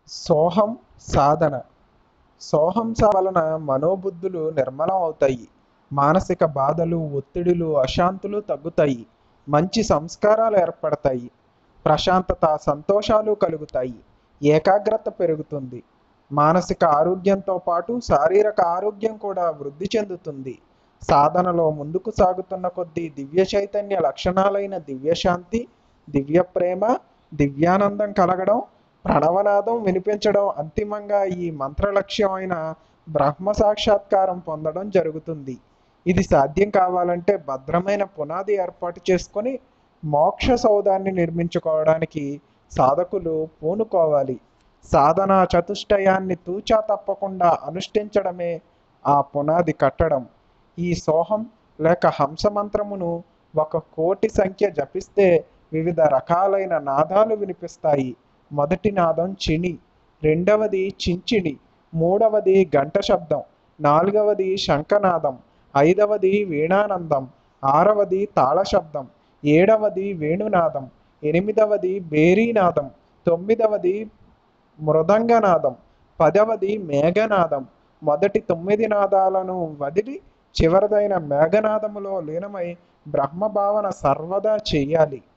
సోహం సాధన సోహం స వలన మనోబుద్ధులు నిర్మలం అవుతాయి మానసిక బాధలు ఒత్తిడులు అశాంతులు తగ్గుతాయి మంచి సంస్కారాలు ఏర్పడతాయి ప్రశాంతత సంతోషాలు కలుగుతాయి ఏకాగ్రత పెరుగుతుంది మానసిక ఆరోగ్యంతో పాటు శారీరక ఆరోగ్యం కూడా వృద్ధి చెందుతుంది సాధనలో ముందుకు సాగుతున్న కొద్దీ దివ్య చైతన్య లక్షణాలైన దివ్యశాంతి దివ్య ప్రేమ దివ్యానందం కలగడం ప్రణవనాదం వినిపించడం అంతిమంగా ఈ మంత్ర లక్ష్యమైన బ్రహ్మ సాక్షాత్కారం పొందడం జరుగుతుంది ఇది సాధ్యం కావాలంటే భద్రమైన పునాది ఏర్పాటు చేసుకొని మోక్ష సౌధాన్ని నిర్మించుకోవడానికి సాధకులు పూనుకోవాలి సాధనా చతుష్టయాన్ని తూచా తప్పకుండా అనుష్ఠించడమే ఆ పునాది కట్టడం ఈ సోహం లేక హంస మంత్రమును ఒక కోటి సంఖ్య జపిస్తే వివిధ రకాలైన నాదాలు వినిపిస్తాయి మొదటి నాదం చిని రెండవది చించిని మూడవది గంట శబ్దం నాలుగవది శంఖనాదం ఐదవది వీణానందం ఆరవది తాళ శబ్దం ఏడవది వేణునాదం ఎనిమిదవది బేరీనాదం తొమ్మిదవది మృదంగనాదం పదవది మేఘనాదం మొదటి తొమ్మిది నాదాలను వదిలి చివరిదైన మేఘనాదములో లీనమై బ్రహ్మభావన సర్వదా చెయ్యాలి